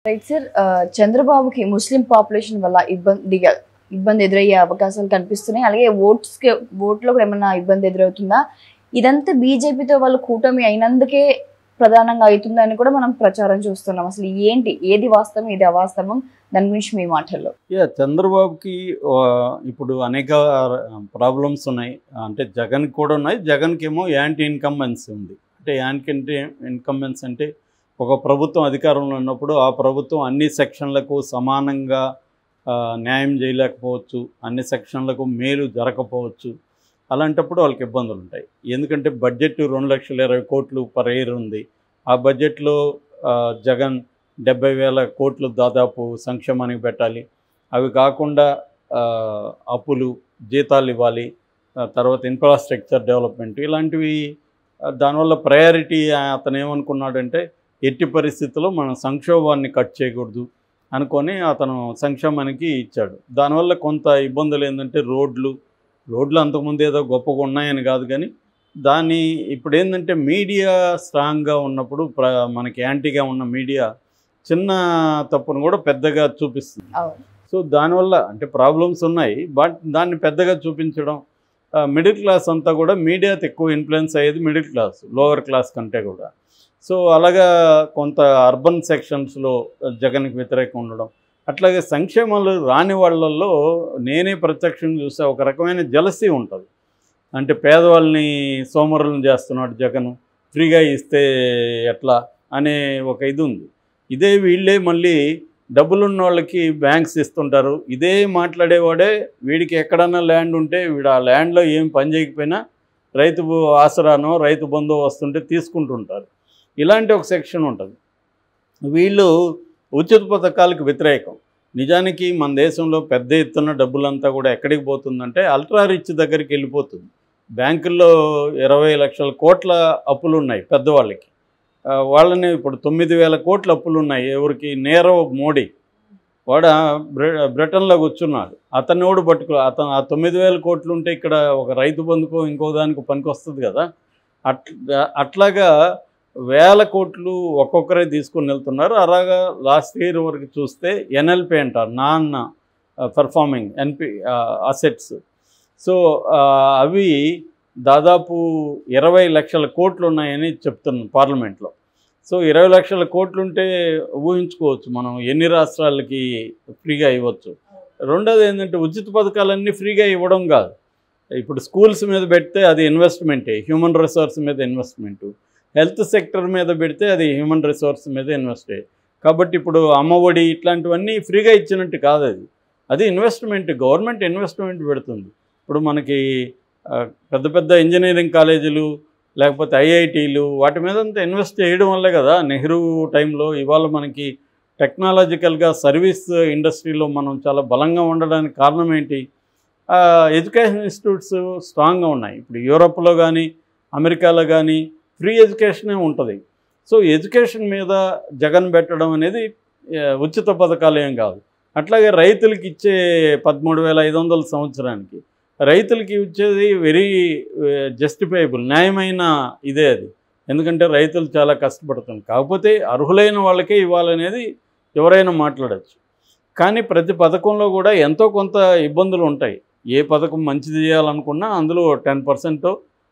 Right sir చంద్రబాబుకి ముస్లిం population వల్ల ఇబ్బందిగా ఇబ్బంది ఎదురయ్యే అవకాశాలు కనిపిస్తున్నాయి అలాగే ఓట్స్ ఓట్లో కూడా ఏమైనా ఇబ్బంది ఎదురవుతుందా ఇదంతా బీజేపీతో వాళ్ళు కూటమి అయినందుకే ప్రధానంగా అవుతుందని కూడా మనం ప్రచారం చూస్తున్నాం అసలు ఏంటి ఏది వాస్తవం ఏది అవాస్తవం దాని గురించి మీ మాటల్లో యా చంద్రబాబుకి ఆ, ఇప్పుడు అనేక ప్రాబ్లమ్స్ ఉన్నాయి అంటే జగన్ కూడా ఉన్నాయి జగన్కి ఏమో యాంటీ ఇన్కంబెన్స్ ఉంది అంటే యాంటీ ఇన్కంబెన్స్ అంటే ఒక ప్రభుత్వం అధికారంలో ఉన్నప్పుడు ఆ ప్రభుత్వం అన్ని సెక్షన్లకు సమానంగా ఆ, న్యాయం చేయలేకపోవచ్చు అన్ని సెక్షన్లకు మేలు జరగకపోవచ్చు అలాంటప్పుడు వాళ్ళకి ఇబ్బందులు ఉంటాయి ఎందుకంటే బడ్జెట్ రెండు లక్షల ఇరవై కోట్లు పర్ ఇయర్ ఉంది ఆ బడ్జెట్లో ఆ, జగన్ డెబ్బై వేల కోట్లు దాదాపు సంక్షేమానికి పెట్టాలి అవి కాకుండా ఆ, అప్పులు జీతాలు ఇవ్వాలి ఆ, తర్వాత ఇన్ఫ్రాస్ట్రక్చర్ డెవలప్మెంట్ ఇలాంటివి ఆ, దానివల్ల ప్రయారిటీ అతను ఏమనుకున్నాడంటే ఎట్టి పరిస్థితుల్లో మనం సంక్షోభాన్ని కట్ చేయకూడదు అనుకొని అతను సంక్షేమానికి ఇచ్చాడు దానివల్ల కొంత ఇబ్బందులు ఏంటంటే రోడ్లు రోడ్లు అంతకుముందు ఏదో గొప్పగా ఉన్నాయని కాదు కానీ దాన్ని ఇప్పుడు ఏంటంటే మీడియా స్ట్రాంగ్గా ఉన్నప్పుడు ప్ర మనకి యాంటీగా ఉన్న మీడియా చిన్న తప్పును కూడా పెద్దగా చూపిస్తుంది అవును సో దానివల్ల అంటే ప్రాబ్లమ్స్ ఉన్నాయి బట్ దాన్ని పెద్దగా చూపించడం మిడిల్ క్లాస్ అంతా కూడా మీడియాతో ఎక్కువ ఇన్ఫ్లుయెన్స్ అయ్యేది మిడిల్ క్లాస్ లోవర్ క్లాస్ కంటే కూడా సో అలాగా కొంత అర్బన్ సెక్షన్స్లో జగన్కి వ్యతిరేకం ఉండడం అట్లాగే సంక్షేమాలు రాని వాళ్ళల్లో నేనే ప్రత్యక్షం చూసే ఒక రకమైన జలసీ ఉంటుంది అంటే పేదవాళ్ళని సోమరులను చేస్తున్నాడు జగన్ ఫ్రీగా ఇస్తే ఎట్లా అనే ఒక ఇది ఉంది ఇదే వీళ్ళే మళ్ళీ డబ్బులున్న వాళ్ళకి బ్యాంక్స్ ఇస్తుంటారు ఇదే మాట్లాడేవాడే వీడికి ఎక్కడన్నా ల్యాండ్ ఉంటే వీడు ఆ ల్యాండ్లో ఏం పని చేయకపోయినా రైతు బు- ఆసరానో రైతు బంధు వస్తుంటే తీసుకుంటుంటారు ఇలాంటి ఒక సెక్షన్ ఉంటుంది వీళ్ళు ఉచిత పథకాలకు వ్యతిరేకం నిజానికి మన దేశంలో పెద్ద ఎత్తున డబ్బులంతా కూడా ఎక్కడికి పోతుందంటే అల్ట్రా రిచ్ దగ్గరికి వెళ్ళిపోతుంది బ్యాంకుల్లో ఇరవై లక్షల కోట్ల అప్పులు ఉన్నాయి పెద్దవాళ్ళకి ఆ, వాళ్ళని ఇప్పుడు తొమ్మిది వేల కోట్ల అప్పులు ఉన్నాయి ఎవరికి నీరవ్ మోడీ వాడు ఆ బ్రి- బ్రిటన్లో కూర్చున్నాడు అతన్ని కూడా పట్టుకో అతను ఆ తొమ్మిది వేల కోట్లు ఉంటే ఇక్కడ ఒక రైతు బంధుకో ఇంకో దానికి పనికి వస్తుంది కదా అట్లా అట్లాగా వేల కోట్లు ఒక్కొక్కరే తీసుకుని వెళ్తున్నారు అలాగా లాస్ట్ ఇయర్ వరకు చూస్తే ఎన్ఎల్పి అంటారు non performing NP assets so ఆ, అవి దాదాపు ఇరవై లక్షల కోట్లు ఉన్నాయని చెప్తున్నాను పార్లమెంట్లో సో ఇరవై లక్షల కోట్లు ఉంటే ఊహించుకోవచ్చు మనం ఎన్ని రాష్ట్రాలకి ఫ్రీగా ఇవ్వచ్చు రెండోది ఏంటంటే ఉచిత పథకాలన్నీ ఫ్రీగా ఇవ్వడం కాదు ఇప్పుడు స్కూల్స్ మీద పెడితే అది ఇన్వెస్ట్మెంటే హ్యూమన్ రిసోర్స్ మీద ఇన్వెస్ట్మెంట్ హెల్త్ సెక్టర్ మీద పెడితే అది హ్యూమన్ రిసోర్స్ మీద ఇన్వెస్ట్ కాబట్టి ఇప్పుడు అమ్మఒడి ఇట్లాంటివన్నీ ఫ్రీగా ఇచ్చినట్టు కాదు అది అది ఇన్వెస్ట్మెంట్ గవర్నమెంట్ ఇన్వెస్ట్మెంట్ పెడుతుంది ఇప్పుడు మనకి ఆ, పెద్ద పెద్ద ఇంజనీరింగ్ కాలేజీలు లేకపోతే ఐఐటీలు వాటి మీద అంతా ఇన్వెస్ట్ చేయడం వల్లే కదా నెహ్రూ టైంలో ఇవాళ మనకి టెక్నాలజికల్గా సర్వీస్ ఇండస్ట్రీలో మనం చాలా బలంగా ఉండడానికి కారణం ఏంటి ఎడ్యుకేషన్ ఇన్స్టిట్యూట్స్ స్ట్రాంగ్గా ఉన్నాయి ఇప్పుడు యూరోప్లో కానీ అమెరికాలో కానీ ఫ్రీ ఎడ్యుకేషనే ఉంటుంది సో ఎడ్యుకేషన్ మీద జగన్ పెట్టడం అనేది ఆ, ఉచిత పథకాలు ఏం కాదు అట్లాగే రైతులకి ఇచ్చే పదమూడు వేల ఐదు వందల సంవత్సరానికి రైతులకి ఇచ్చేది వెరీ జస్టిఫైబుల్ న్యాయమైన ఇదే అది ఎందుకంటే రైతులు చాలా కష్టపడుతుంది కాకపోతే అర్హులైన వాళ్ళకే ఇవ్వాలనేది ఎవరైనా మాట్లాడచ్చు కానీ ప్రతి పథకంలో కూడా ఎంతో కొంత ఇబ్బందులు ఉంటాయి ఏ పథకం మంచిది చేయాలనుకున్నా అందులో టెన్ పర్సెంట్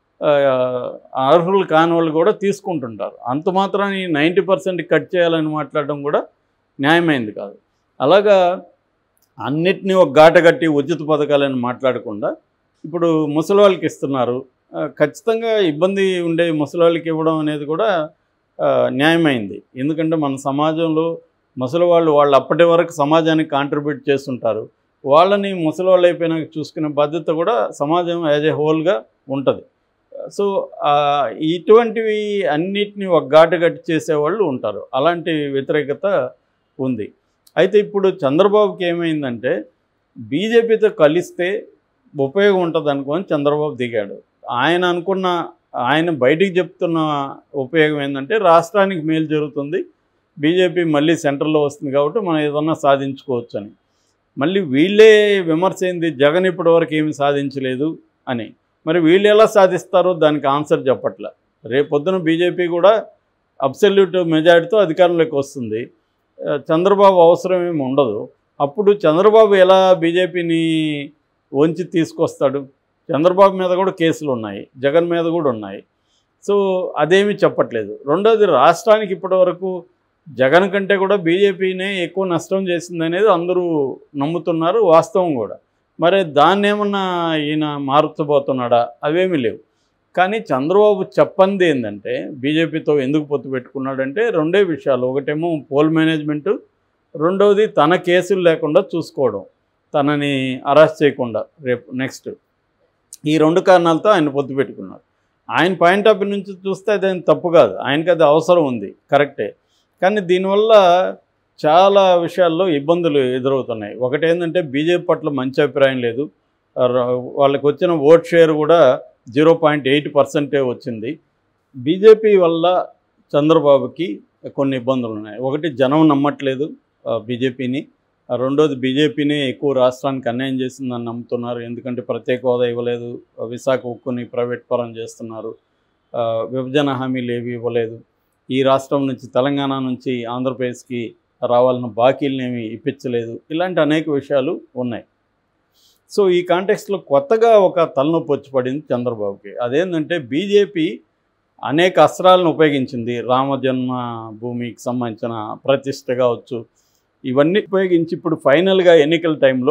అర్హులు కాని వాళ్ళు కూడా తీసుకుంటుంటారు అంత మాత్రాన్ని నైంటీ పర్సెంట్ కట్ చేయాలని మాట్లాడడం కూడా న్యాయమైంది కాదు అలాగా అన్నిటినీ ఒక గాట కట్టి ఉచిత పథకాలని మాట్లాడకుండా ఇప్పుడు ముసలి వాళ్ళకి ఇస్తున్నారు ఆ, ఖచ్చితంగా ఇబ్బంది ఉండే ముసలి వాళ్ళకి ఇవ్వడం అనేది కూడా ఆ, న్యాయమైంది ఎందుకంటే మన సమాజంలో ముసలి వాళ్ళు వాళ్ళు అప్పటి వరకు సమాజానికి కాంట్రిబ్యూట్ చేస్తుంటారు వాళ్ళని ముసలి వాళ్ళు అయిపోయినాక చూసుకునే బాధ్యత కూడా సమాజం యాజ్ ఏ హోల్గా ఉంటుంది సో ఆ, ఇటువంటివి అన్నిటిని ఒక ఘాటు కట్టి చేసేవాళ్ళు ఉంటారు అలాంటి వ్యతిరేకత ఉంది అయితే ఇప్పుడు చంద్రబాబుకి ఏమైందంటే బీజేపీతో కలిస్తే ఉపయోగం ఉంటుంది అనుకొని చంద్రబాబు దిగాడు ఆయన అనుకున్న ఆయన బయటికి చెప్తున్న ఉపయోగం ఏంటంటే రాష్ట్రానికి మేలు జరుగుతుంది బీజేపీ మళ్ళీ సెంటర్లో వస్తుంది కాబట్టి మనం ఏదన్నా సాధించుకోవచ్చు అని మళ్ళీ వీళ్ళే విమర్శ ఏంది జగన్ ఇప్పటివరకు ఏమి సాధించలేదు అని మరి వీళ్ళు ఎలా సాధిస్తారో దానికి ఆన్సర్ చెప్పట్లే రేపొద్దున బీజేపీ కూడా అబ్సల్యూట్ మెజారిటీతో అధికారంలోకి వస్తుంది ఆ, చంద్రబాబు అవసరం ఏమి ఉండదు అప్పుడు చంద్రబాబు ఎలా బీజేపీని వంచి తీసుకొస్తాడు చంద్రబాబు మీద కూడా కేసులు ఉన్నాయి జగన్ మీద కూడా ఉన్నాయి సో అదేమీ చెప్పట్లేదు రెండోది రాష్ట్రానికి ఇప్పటివరకు జగన్ కంటే కూడా బీజేపీనే ఎక్కువ నష్టం చేసింది అనేది అందరూ నమ్ముతున్నారు వాస్తవం కూడా మరి దాన్ని ఏమన్నా ఈయన మార్చబోతున్నాడా అవేమీ లేవు కానీ చంద్రబాబు చెప్పంది ఏంటంటే బీజేపీతో ఎందుకు పొత్తు పెట్టుకున్నాడంటే రెండే విషయాలు ఒకటేమో పోల్ మేనేజ్మెంటు రెండవది తన కేసులు లేకుండా చూసుకోవడం తనని అరెస్ట్ చేయకుండా రేపు నెక్స్ట్ ఈ రెండు కారణాలతో ఆయన పొత్తు పెట్టుకున్నాడు ఆయన పాయింట్ ఆఫ్ వ్యూ నుంచి చూస్తే అదేం తప్పు కాదు ఆయనకి అది అవసరం ఉంది కరెక్టే కానీ దీనివల్ల చాలా విషయాల్లో ఇబ్బందులు ఎదురవుతున్నాయి ఒకటి ఏంటంటే బీజేపీ పట్ల మంచి అభిప్రాయం లేదు ర- వాళ్ళకి వచ్చిన ఓట్ షేర్ కూడా జీరో పాయింట్ ఎయిట్ పర్సెంటే వచ్చింది బీజేపీ వల్ల చంద్రబాబుకి కొన్ని ఇబ్బందులు ఉన్నాయి ఒకటి జనం నమ్మట్లేదు ఆ, బీజేపీని ఆ, రెండోది బీజేపీనే ఎక్కువ రాష్ట్రానికి అన్యాయం చేసిందని నమ్ముతున్నారు ఎందుకంటే ప్రత్యేక హోదా ఇవ్వలేదు ఆ, విశాఖ ఉక్కుని ప్రైవేట్ పరం చేస్తున్నారు ఆ, విభజన హామీలు ఏవి ఇవ్వలేదు ఈ రాష్ట్రం నుంచి తెలంగాణ నుంచి ఆంధ్రప్రదేశ్కి రావాలన్న బాకీలనేమి ఇప్పించలేదు ఇలాంటి అనేక విషయాలు ఉన్నాయి సో ఈ కాంటెక్స్లో కొత్తగా ఒక తలనొప్పి వచ్చి పడింది చంద్రబాబుకి అదేంటంటే బీజేపీ అనేక అస్త్రాలను ఉపయోగించింది రామజన్మ భూమికి సంబంధించిన ప్రతిష్ట కావచ్చు ఇవన్నీ ఉపయోగించి ఇప్పుడు ఫైనల్గా ఎన్నికల టైంలో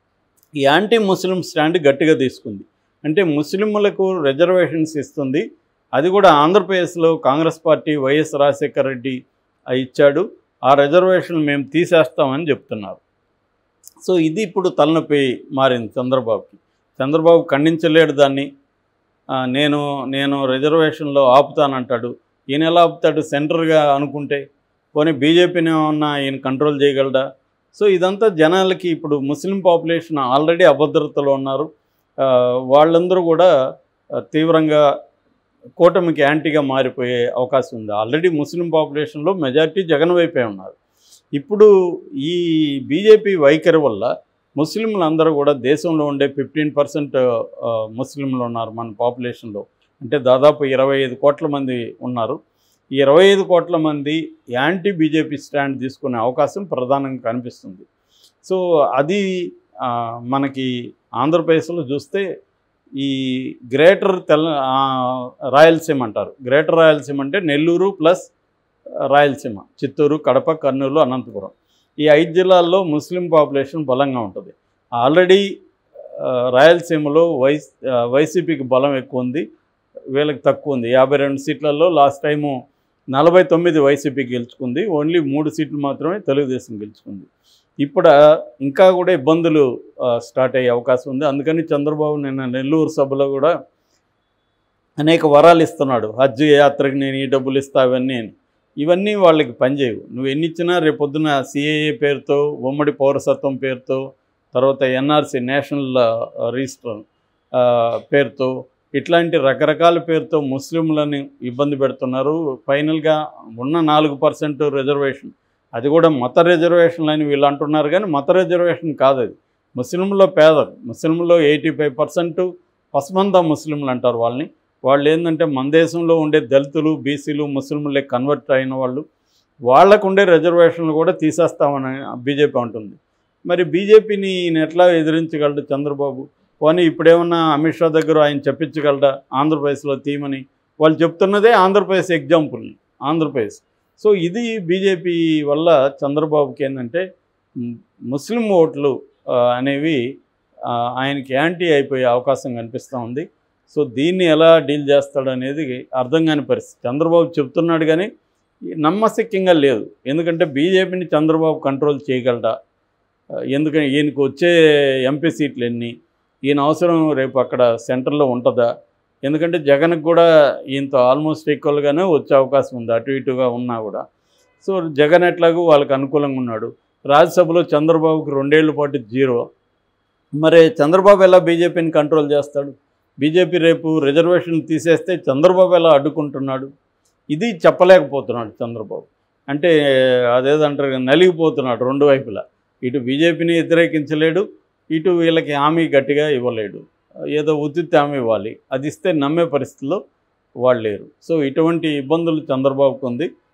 ఈ యాంటీ ముస్లిం స్టాండ్ గట్టిగా తీసుకుంది అంటే ముస్లింలకు రిజర్వేషన్స్ ఇస్తుంది అది కూడా ఆంధ్రప్రదేశ్లో Congress party YS Rajasekhara Reddy ఆ ఇచ్చాడు ఆ రిజర్వేషన్ మేము తీసేస్తామని చెప్తున్నారు సో ఇది ఇప్పుడు తలనొప్పి మారింది చంద్రబాబుకి చంద్రబాబు ఖండించలేడు దాన్ని ఆ, నేను నేను రిజర్వేషన్లో ఆపుతానంటాడు ఈయన ఎలా ఆపుతాడు సెంటర్గా అనుకుంటే పోనీ బీజేపీని ఏమన్నా ఈయన కంట్రోల్ చేయగలడా సో ఇదంతా జనాలకి ఇప్పుడు ముస్లిం పాపులేషన్ ఆల్రెడీ అభద్రతలో ఉన్నారు ఆ, వాళ్ళందరూ కూడా ఆ, తీవ్రంగా కూటమికి యాంటీగా మారిపోయే అవకాశం ఉంది ఆల్రెడీ ముస్లిం పాపులేషన్లో మెజారిటీ జగన్ వైపే ఉన్నారు ఇప్పుడు ఈ బీజేపీ వైఖరి వల్ల ముస్లింలు అందరూ కూడా దేశంలో ఉండే ఫిఫ్టీన్ పర్సెంట్ ముస్లింలు ఉన్నారు మన పాపులేషన్లో అంటే దాదాపు ఇరవై ఐదు కోట్ల మంది ఉన్నారు ఈ ఇరవై ఐదు కోట్ల మంది యాంటీ బీజేపీ స్టాండ్ తీసుకునే అవకాశం ప్రధానంగా కనిపిస్తుంది సో అది ఆ, మనకి ఆంధ్రప్రదేశ్లో చూస్తే ఈ గ్రేటర్ తెల ఆ, రాయలసీమ అంటారు గ్రేటర్ రాయలసీమ అంటే నెల్లూరు ప్లస్ రాయలసీమ చిత్తూరు కడప కర్నూలు అనంతపురం ఈ ఐదు జిల్లాల్లో ముస్లిం పాపులేషన్ బలంగా ఉంటుంది ఆల్రెడీ ఆ, రాయలసీమలో వైస్ ఆ, వైసీపీకి బలం ఎక్కువ ఉంది వీళ్ళకి తక్కువ ఉంది యాభై రెండు సీట్లలో లాస్ట్ టైము నలభై తొమ్మిది వైసీపీ గెలుచుకుంది ఓన్లీ మూడు సీట్లు మాత్రమే తెలుగుదేశం గెలుచుకుంది ఇప్పుడు ఆ, ఇంకా కూడా ఇబ్బందులు ఆ, స్టార్ట్ అయ్యే అవకాశం ఉంది అందుకని చంద్రబాబు నిన్న నెల్లూరు సభలో కూడా అనేక వరాలు ఇస్తున్నాడు హజ్ యాత్రకి నేను ఈ డబ్బులు ఇస్తా అవన్నీ అని. ఇవన్నీ వాళ్ళకి పనిచేయవు నువ్వు ఎన్ని ఇచ్చినా రేపొద్దున సిఏఏ పేరుతో ఉమ్మడి పౌరసత్వం పేరుతో తర్వాత ఎన్ఆర్సి నేషనల్ రిజిస్టర్ ఆ, పేరుతో ఇట్లాంటి రకరకాల పేరుతో ముస్లింలని ఇబ్బంది పెడుతున్నారు ఫైనల్గా ఉన్న నాలుగు పర్సెంట్ రిజర్వేషన్ అది కూడా మత రిజర్వేషన్లు అని వీళ్ళు అంటున్నారు కానీ మత రిజర్వేషన్ కాదు అది ముస్లింలో పేదలు ముస్లింలో ఎయిటీ ఫైవ్ పర్సెంట్ పసమంద ముస్లింలు అంటారు వాళ్ళని వాళ్ళు ఏంటంటే మన దేశంలో ఉండే దళితులు బీసీలు ముస్లింలే కన్వర్ట్ అయిన వాళ్ళు వాళ్ళకు ఉండే రిజర్వేషన్లు కూడా తీసేస్తామని బీజేపీ అంటుంది మరి బీజేపీని ఈయన ఎట్లా ఎదిరించగలడు చంద్రబాబు పోనీ ఇప్పుడేమన్నా అమిత్ షా దగ్గర ఆయన చెప్పించగలడా ఆంధ్రప్రదేశ్లో తీమని వాళ్ళు చెప్తున్నదే ఆంధ్రప్రదేశ్ ఎగ్జాంపుల్ని ఆంధ్రప్రదేశ్ సో ఇది బీజేపీ వల్ల చంద్రబాబుకి ఏంటంటే మ్, ముస్లిం ఓట్లు ఆ, అనేవి ఆ, ఆయనకి యాంటీ అయిపోయే అవకాశం కనిపిస్తూ ఉంది సో దీన్ని ఎలా డీల్ చేస్తాడు అనేది అర్థం కాని పరిస్థితి చంద్రబాబు చెప్తున్నాడు కానీ నమ్మశక్యంగా లేదు ఎందుకంటే బీజేపీని చంద్రబాబు కంట్రోల్ చేయగలడా ఆ, ఎందుకని ఈయనకు వచ్చే ఎంపీ సీట్లు ఎన్ని ఈయన అవసరం రేపు అక్కడ సెంటర్లో ఉంటుందా ఎందుకంటే జగన్కి కూడా ఈయనతో ఆల్మోస్ట్ ఈక్వల్గానే వచ్చే అవకాశం ఉంది అటు ఇటుగా ఉన్నా కూడా సో జగన్ ఎట్లాగూ వాళ్ళకి అనుకూలంగా ఉన్నాడు రాజ్యసభలో చంద్రబాబుకి రెండేళ్ల పాటు జీరో మరి చంద్రబాబు ఎలా బీజేపీని కంట్రోల్ చేస్తాడు బీజేపీ రేపు రిజర్వేషన్ తీసేస్తే చంద్రబాబు ఎలా అడ్డుకుంటున్నాడు ఇది చెప్పలేకపోతున్నాడు చంద్రబాబు అంటే అదేదంటారు కదా, నలిగిపోతున్నాడు రెండు వైపులా ఇటు బీజేపీని వ్యతిరేకించలేడు ఇటు వీళ్ళకి హామీ గట్టిగా ఇవ్వలేడు ఏదో ఉచిత హామీ ఇవ్వాలి అది ఇస్తే నమ్మే పరిస్థితిలో వాళ్ళు లేరు సో ఇటువంటి ఇబ్బందులు చంద్రబాబుకు ఉంది